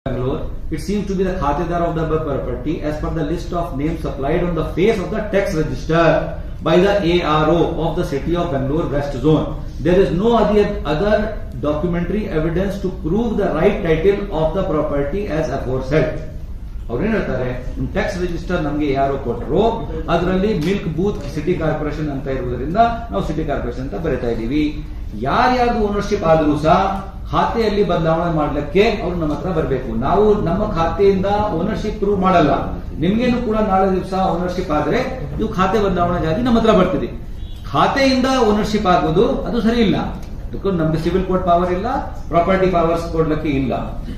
Bangalore, it seems to be the khatedar of the above property as per the list of names supplied on the face of the tax register by the ARO of the city of Bangalore West Zone. There is no other, other documentary evidence to prove the right title of the property as aforesaid. ಅವ್ರೇನ್ ಹೇಳ್ತಾರೆ tax register ನಮಗೆ ಯಾರು ಕೊಟ್ಟರು ಅದರಲ್ಲಿ milk booth city corporation ಅಂತ ಇರುವುದರಿಂದ ನಾವು city corporation ಅಂತ ಬರಿತಾ ಇದ್ದೀವಿ ಯಾರ್ಯಾರ್ದು ಓನರ್ಶಿಪ್ ಆದ್ರೂ ಸಹ ಖಾತೆಯಲ್ಲಿ ಬದಲಾವಣೆ ಮಾಡ್ಲಿಕ್ಕೆ ಅವ್ರು ನಮ್ಮ ಹತ್ರ ಬರಬೇಕು ನಾವು ನಮ್ಮ ಖಾತೆಯಿಂದ ಓನರ್ಶಿಪ್ ಪ್ರೂವ್ ಮಾಡಲ್ಲ ನಿಮ್ಗೇನು ಕೂಡ ನಾಳೆ ದಿವಸ ಓನರ್ಶಿಪ್ ಆದ್ರೆ ನೀವು ಖಾತೆ ಬದಲಾವಣೆಗಾಗಿ ನಮ್ಮ ಹತ್ರ ಬರ್ತೀರಿ ಖಾತೆಯಿಂದ ಓನರ್ಶಿಪ್ ಆಗೋದು ಅದು ಸರಿ ಇಲ್ಲ ಅದಕ್ಕೂ ನಮ್ಗೆ ಸಿವಿಲ್ ಕೋರ್ಟ್ ಪವರ್ ಇಲ್ಲ ಪ್ರಾಪರ್ಟಿ ಪವರ್ಸ್ ಕೊಡ್ಲಿಕ್ಕೆ ಇಲ್ಲ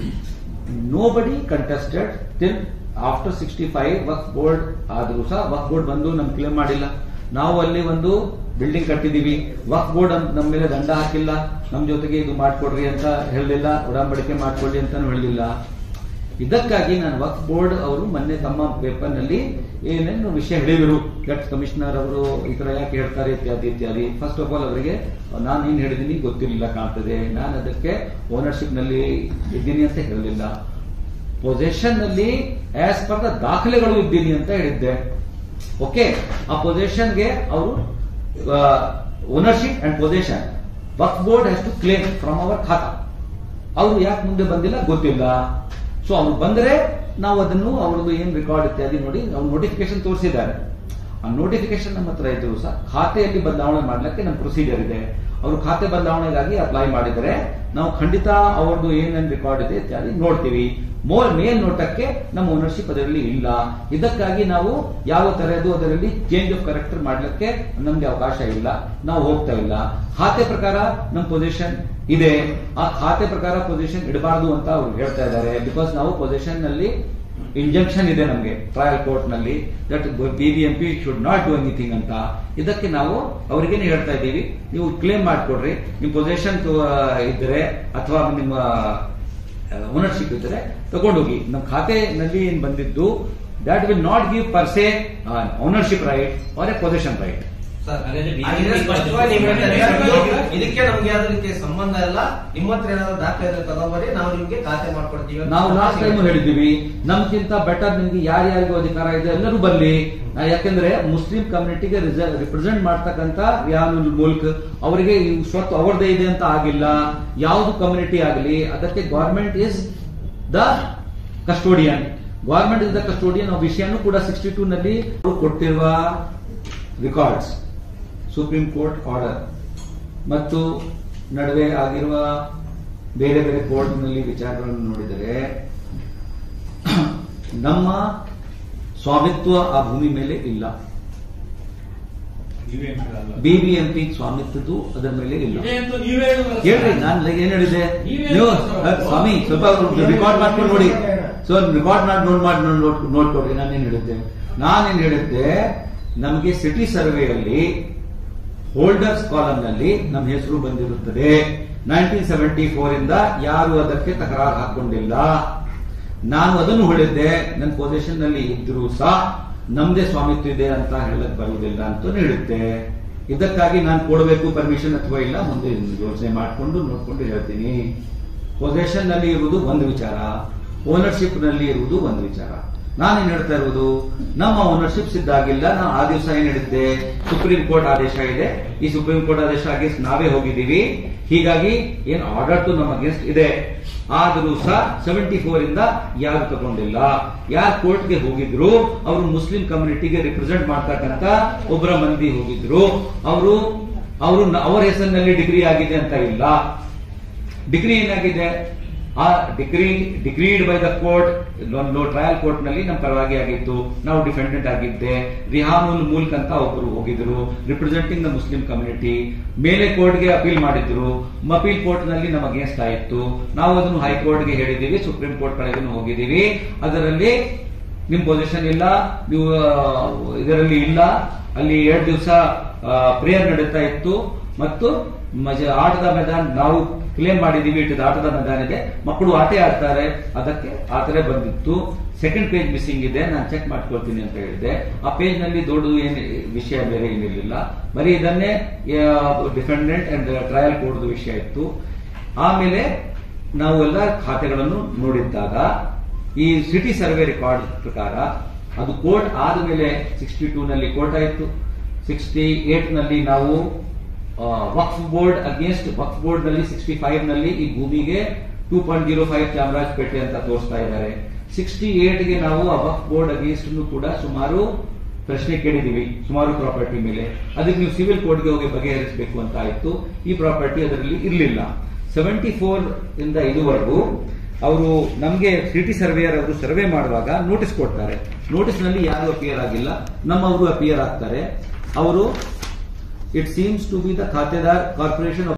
nobody contested till after sixty five Waqf board ಆದ್ರೂ ಸಹ ವಕ್ ಬೋರ್ಡ್ ಬಂದು ನಮ್ ಕ್ಲೇಮ್ ಮಾಡಿಲ್ಲ ನಾವು ಅಲ್ಲಿ ಒಂದು ಬಿಲ್ಡಿಂಗ್ ಕಟ್ಟಿದೀವಿ ವಕ್ ಬೋರ್ಡ್ ನಮ್ಮ ಮೇಲೆ ದಂಡ ಹಾಕಿಲ್ಲ ನಮ್ ಜೊತೆಗೆ ಇದು ಮಾಡ್ಕೊಡ್ರಿ ಅಂತ ಹೇಳಲಿಲ್ಲ ಒಡಂಬಡಿಕೆ ಮಾಡ್ಕೊಡ್ರಿ ಅಂತಾನು ಹೇಳಲಿಲ್ಲ ಇದಕ್ಕಾಗಿ ನಾನು ವಕ್ ಬೋರ್ಡ್ ಅವರು ಮೊನ್ನೆ ತಮ್ಮ ಪೇಪರ್ ನಲ್ಲಿ ಏನೇನು ವಿಷಯ ಹೇಳಿದರು ಗಟ್ ಕಮಿಷನರ್ ಅವರು ಈ ತರ ಯಾಕೆ ಹೇಳ್ತಾರೆ ಇತ್ಯಾದಿ ಇತ್ಯಾದಿ ಫಸ್ಟ್ ಆಫ್ ಆಲ್ ಅವರಿಗೆ ನಾನು ಏನ್ ಹೇಳಿದೀನಿ ಗೊತ್ತಿರಲಿಲ್ಲ ಕಾಣ್ತದೆ ನಾನು ಅದಕ್ಕೆ ಓನರ್ಶಿಪ್ ನಲ್ಲಿ ಇದ್ದೀನಿ ಅಂತ ಹೇಳಲಿಲ್ಲ ಪೊಸೆಷನ್ ನಲ್ಲಿ ಆಸ್ ಪರ್ ದ ದಾಖಲೆಗಳು ಇದ್ದೀನಿ ಅಂತ ಹೇಳಿದ್ದೆ ಓಕೆ ಆ ಪೊಸೆಷನ್ಗೆ ಅವರು ownership and possession Waqf board has to claim from our khata ಅವರು ಯಾಕೆ ಮುಂದೆ ಬಂದಿಲ್ಲ ಗೊತ್ತಿಲ್ಲ ಸೊ ಅವ್ರು ಬಂದ್ರೆ ನಾವು ಅದನ್ನು ಅವ್ರದ್ದು ಏನ್ ರೆಕಾರ್ಡ್ ಇತ್ಯಾದಿ ನೋಡಿ ಅವ್ರು ನೋಟಿಫಿಕೇಶನ್ ತೋರಿಸಿದ್ದಾರೆ ಆ ನೋಟಿಫಿಕೇಶನ್ ನಮ್ಮ ಹತ್ರ ಇದ್ರು ಸಹ ಖಾತೆಯಲ್ಲಿ ಬದಲಾವಣೆ ಮಾಡ್ಲಿಕ್ಕೆ ನಮ್ಮ ಪ್ರೊಸೀಜರ್ ಇದೆ ಅವರು ಖಾತೆ ಬದಲಾವಣೆಗಾಗಿ ಅಪ್ಲೈ ಮಾಡಿದರೆ ನಾವು ಖಂಡಿತ ಅವ್ರದ್ದು ಏನೇನು ರೆಕಾರ್ಡ್ ಇದೆ ಇತ್ಯಾದಿ ನೋಡ್ತೀವಿ ಮೋಲ್ ಮೇಲ್ ನೋಟಕ್ಕೆ ನಮ್ಮ ಓನರ್ಶಿಪ್ ಅದರಲ್ಲಿ ಇಲ್ಲ ಇದಕ್ಕಾಗಿ ನಾವು ಯಾವ ತರದ್ದು ಅದರಲ್ಲಿ ಚೇಂಜ್ ಆಫ್ ಕರೆಕ್ಟರ್ ಮಾಡ್ಲಿಕ್ಕೆ ನಮ್ಗೆ ಅವಕಾಶ ಇಲ್ಲ ನಾವು ಹೋಗ್ತಾ ಇಲ್ಲ ಖಾತೆ ಪ್ರಕಾರ ನಮ್ಮ ಪೊಸಿಷನ್ ಇದೆ ಆ ಖಾತೆ ಪ್ರಕಾರ ಪೊಸಿಷನ್ ಇಡಬಾರ್ದು ಅಂತ ಅವ್ರು ಹೇಳ್ತಾ ಇದ್ದಾರೆ ಬಿಕಾಸ್ ನಾವು ಪೊಸಿಷನ್ ನಲ್ಲಿ ಇಂಜಂಕ್ಷನ್ ಇದೆ ನಮಗೆ ಟ್ರಯಲ್ ಕೋರ್ಟ್ ನಲ್ಲಿ that BBMP should not do anything ಅಂತ ಇದಕ್ಕೆ ನಾವು ಅವರಿಗೇನೆ ಹೇಳ್ತಾ ಇದ್ದೀವಿ ನೀವು ಕ್ಲೇಮ್ ಮಾಡ್ಕೊಡ್ರಿ ನಿಮ್ ಪೊಸಿಷನ್ ಇದ್ದರೆ ಅಥವಾ ನಿಮ್ಮ ಓನರ್ಶಿಪ್ ಇದ್ದರೆ ತಗೊಂಡೋಗಿ ನಮ್ಮ ಖಾತೆನಲ್ಲಿ ಏನ್ ಬಂದಿದ್ದು that will not give per se ownership right are a position right sir ಹಾಗಾದ್ರೆ ಹಾಗಿದ್ರೆ ಸ್ಪಷ್ಟವಾಗಿ ನೀವು ಹೇಳ್ತಾ BBMP ಇದ್ದೀರಾ, ಇದಕ್ಕೆ ನಮ್ಗೆ ಯಾವ್ದು ರೀತಿಯ ಸಂಬಂಧ ಇಲ್ಲ ನಿಮ್ಮ ಹತ್ರ ಏನಾದ್ರು ದಾಖಲೆ ಇದ್ರೆ ತಗೊಂಬರಿ ನಾವು ನಿಮ್ಗೆ ಖಾತೆ ಮಾಡ್ಕೊಡ್ತೀವಿ ಅಂತ ನಾವು ಲಾಸ್ಟ್ ಟೈಮ್ ಹೇಳಿದ್ದೀವಿ ನಮ್ಗಿಂತ ಬೆಟರ್ ನಿಮ್ಗೆ ಯಾರ್ಯಾರಿಗೂ ಅಧಿಕಾರ ಇದೆ ಎಲ್ಲರೂ ಬರ್ಲಿ ಆ, ಯಾಕಂದ್ರೆ ಮುಸ್ಲಿಂ ಕಮ್ಯುನಿಟಿಗೆ ರಿಪ್ರೆಸೆಂಟ್ ಮಾಡ್ತಕ್ಕಂತ ರಿಯಾನುಲ್ ಮುಲ್ಕ್ ಅವರಿಗೆ ಈ ಸ್ವತ್ತು ಅವರದೇ ಇದೆ ಅಂತ ಆಗಿಲ್ಲ ಯಾವುದು ಕಮ್ಯುನಿಟಿ ಆಗಲಿ ಅದಕ್ಕೆ government is the custodian government is the custodian ಆ ವಿಷಯನೂ ಕೂಡ ಸಿಕ್ಸ್ಟಿ ಟೂ ನಲ್ಲಿ ಅವ್ರು ಕೊಟ್ಟಿರುವ ರೆಕಾರ್ಡ್ಸ್ ಸುಪ್ರೀಂ ಕೋರ್ಟ್ ಆರ್ಡರ್ ಮತ್ತು ನಡುವೆ ಆಗಿರುವ ಬೇರೆ ಬೇರೆ ಕೋರ್ಟ್ನಲ್ಲಿ ವಿಚಾರಗಳನ್ನು ನೋಡಿದರೆ ನಮ್ಮ ಸ್ವಾಮಿತ್ವ ಆ ಭೂಮಿ ಮೇಲೆ ಇಲ್ಲ ಬಿಬಿಎಂಪಿ ಸ್ವಾಮಿತ್ವದ್ದು ಅದರ ಮೇಲೆ ಇಲ್ಲ ಹೇಳ್ರಿ ನಾನು ಏನ್ ಹೇಳಿದೆ ನೀವು ಅಹ್, ಸ್ವಾಮಿ ಸ್ವಲ್ಪ ರಿಕಾರ್ಡ್ ಮಾಡ್ಕೊಂಡು ನೋಡಿ ಸೊ ರಿಕಾರ್ಡ್ ಮಾಡಿ ನೋಡ್ ಮಾಡಿ ನೋಡ್ ನೋಡ್- ನೋಡ್ಕೊಡ್ರಿ ನಾನೇನ್ ಹೇಳಿದ್ದೆ ನಾನೇನ್ ಹೇಳಿದ್ದೆ ನಮಗೆ ಸಿಟಿ ಸರ್ವೆಯಲ್ಲಿ ಹೋಲ್ಡರ್ಸ್ ಕಾಲಮ್ ನಲ್ಲಿ ನಮ್ಮ ಹೆಸರು ಬಂದಿರುತ್ತದೆ ನೈನ್ಟೀನ್ ಸೆವೆಂಟಿ ಫೋರ್ ಇಂದ ಯಾರು ಅದಕ್ಕೆ ತಕರಾರು ಹಾಕೊಂಡಿಲ್ಲ ನಾನು ಅದನ್ನು ಹೇಳಿದ್ದೆ ನನ್ನ ಪೊಸಿಷನ್ ನಲ್ಲಿ ಇದ್ರು ಸಹ ನಮ್ದೇ ಸ್ವಾಮಿತ್ವ ಇದೆ ಅಂತ ಹೇಳಕ್ ಬರುವುದಿಲ್ಲ ಅಂತ ಹೇಳಿದ್ದೆ ಇದಕ್ಕಾಗಿ ನಾನು ಕೊಡಬೇಕು ಪರ್ಮಿಷನ್ ಅಥವಾ ಇಲ್ಲ ಮುಂದೆ ಯೋಚನೆ ಮಾಡಿಕೊಂಡು ನೋಡ್ಕೊಂಡು ಹೇಳ್ತೀನಿ ಪೊಸಿಷನ್ ನಲ್ಲಿ ಇರುವುದು ಒಂದು ವಿಚಾರ ಓನರ್ಶಿಪ್ ನಲ್ಲಿ ಇರುವುದು ಒಂದು ವಿಚಾರ ನಾನೇನ್ ಹೇಳ್ತಾ ಇರುವುದು ನಮ್ಮ ಓನರ್ಶಿಪ್ ಸಿದ್ಧಾಗಿಲ್ಲ ನಾನು ಆ ದಿವಸ ಏನ್ ಹೇಳಿದ್ದೆ ಸುಪ್ರೀಂ ಕೋರ್ಟ್ ಆದೇಶ ಇದೆ ಈ ಸುಪ್ರೀಂ ಕೋರ್ಟ್ ಆದೇಶ ಅಗೇನ್ಸ್ಟ್ ನಾವೇ ಹೋಗಿದ್ದೀವಿ ಹೀಗಾಗಿ ಏನ್ ಆರ್ಡರ್ ಟು ನಮ್ಮ ಅಗೇನ್ಸ್ಟ್ ಇದೆ ಆದರೂ ಸಹ ಸೆವೆಂಟಿ ಫೋರ್ ಇಂದ ಯಾರು ತಗೊಂಡಿಲ್ಲ ಯಾರು ಕೋರ್ಟ್ಗೆ ಹೋಗಿದ್ರು ಅವರು ಮುಸ್ಲಿಂ ಕಮ್ಯುನಿಟಿಗೆ ರಿಪ್ರೆಸೆಂಟ್ ಮಾಡ್ತಕ್ಕಂತ ಒಬ್ಬರ ಮಂದಿ ಹೋಗಿದ್ರು ಅವರು ಅವರು ಅವರ ಹೆಸರಿನಲ್ಲಿ ಡಿಗ್ರಿ ಆಗಿದೆ ಅಂತ ಇಲ್ಲ ಡಿಗ್ರಿ ಏನಾಗಿದೆ ಆ degree degreed by the court low trial court ನಲ್ಲಿ ನಮ್ಮ ಪರವಾಗಿ ಆಗಿತ್ತು ನಾವು ಡಿಫೆಂಡೆಂಟ್ ಆಗಿದ್ದೆ ರಿಹಾನುಲ್ ಮುಲ್ಕ್ ಅಂತ ಒಬ್ಬರು ಹೋಗಿದ್ರು ರಿಪ್ರೆಸೆಂಟಿಂಗ್ ದ ಮುಸ್ಲಿಂ ಕಮ್ಯುನಿಟಿ ಮೇಲೆ ಕೋರ್ಟ್ಗೆ ಅಪೀಲ್ ಮಾಡಿದ್ರು ಅಪೀಲ್ ಕೋರ್ಟ್ ನಲ್ಲಿ ನಮ್ಮ ಅಗೇನ್ಸ್ಟ್ ಆಯಿತು ನಾವು ಅದನ್ನು ಹೈಕೋರ್ಟ್ಗೆ ಹೇಳಿದೀವಿ ಸುಪ್ರೀಂ ಕೋರ್ಟ್ ಕಡೆಗೂ ಹೋಗಿದ್ದೀವಿ ಅದರಲ್ಲಿ ನಿಮ್ ಪೊಸಿಷನ್ ಇಲ್ಲ ನೀವು ಆ, ಇದರಲ್ಲಿ ಇಲ್ಲ ಅಲ್ಲಿ ಎರಡು ದಿವಸ ಪ್ರೇಯರ್ ನಡೀತಾ ಇತ್ತು ಮತ್ತು ಮಜ- ಆಟದ ಮೈದಾನ ನಾವು ಕ್ಲೇಮ್ ಮಾಡಿದೀವಿ ಇಟ್ಟಿದ ಆಟದ ಮೈದಾನ ಇದೆ ಮಕ್ಕಳು ಆಟ ಆಡ್ತಾರೆ ಅದಕ್ಕೆ ಆ ತರ ಬಂದಿತ್ತು ಸೆಕೆಂಡ್ ಪೇಜ್ ಮಿಸ್ಸಿಂಗ್ ಇದೆ ನಾನು ಚೆಕ್ ಮಾಡ್ಕೊಳ್ತೀನಿ ಅಂತ ಹೇಳಿದೆ ಆ ಪೇಜ್ ನಲ್ಲಿ ದೊಡ್ಡ ಏನು ವಿಷಯ ಬೇರೆ ಏನಿರಲಿಲ್ಲ ಬರೀ ಇದನ್ನೇ ಡಿಫೆಂಡೆಂಟ್ ಅಂಡ್ ಟ್ರಯಲ್ ಕೋರ್ಟ್ ವಿಷಯ ಇತ್ತು ಆಮೇಲೆ ನಾವು ಎಲ್ಲ ಖಾತೆಗಳನ್ನು ನೋಡಿದ್ದಾಗ ಈ ಸಿಟಿ ಸರ್ವೆ ರೆಕಾರ್ಡ್ ಪ್ರಕಾರ ಅದು ಕೋರ್ಟ್ ಆದಮೇಲೆ ಸಿಕ್ಸ್ಟಿ ಟೂ ನಲ್ಲಿ ಕೋರ್ಟ್ ಆಯಿತು ಸಿಕ್ಸ್ಟಿ ಏಟ್ ನಲ್ಲಿ ನಾವು Waqf board against Waqf board ನಲ್ಲಿ ಸಿಕ್ಸ್ಟಿ ಫೈವ್ ನಲ್ಲಿ ಈ ಭೂಮಿಗೆ two point zero five Chamarajpet ಅಂತ ತೋರಿಸ್ತಾ ಇದ್ದಾರೆ ಸಿಕ್ಸ್ಟಿ ಗೆ ನಾವು ಆ ವಕ್ಫ್ ಬೋರ್ಡ್ ಅಗೇನ್ಸ್ಟ್ ಕೂಡ ಸುಮಾರು ಪ್ರಶ್ನೆ ಕೇಳಿದೀವಿ ಸುಮಾರು ಪ್ರಾಪರ್ಟಿ ಮೇಲೆ ಅದಕ್ಕೆ ನೀವು ಸಿವಿಲ್ ಕೋರ್ಟ್ಗೆ ಹೋಗಿ ಬಗೆಹರಿಸಬೇಕು ಅಂತ ಆಯ್ತು ಈ ಪ್ರಾಪರ್ಟಿ ಅದರಲ್ಲಿ ಇರಲಿಲ್ಲ ಸೆವೆಂಟಿ ಫೋರ್ ಇಂದ ಇದುವರೆಗೂ ಅವರು ನಮಗೆ ಸಿಟಿ ಸರ್ವೇಯರ್ ಅವರು ಸರ್ವೆ ಮಾಡುವಾಗ ನೋಟಿಸ್ ಕೊಡ್ತಾರೆ ನೋಟಿಸ್ ನಲ್ಲಿ ಯಾರು ಅಪಿಯರ್ ಆಗಿಲ್ಲ ನಮ್ಮವರು ಅಪಿಯರ್ ಆಗ್ತಾರೆ ಅವರು it seems to be the ಖಾತೆದಾರ್ ಕಾರ್ಪೊರೇಷನ್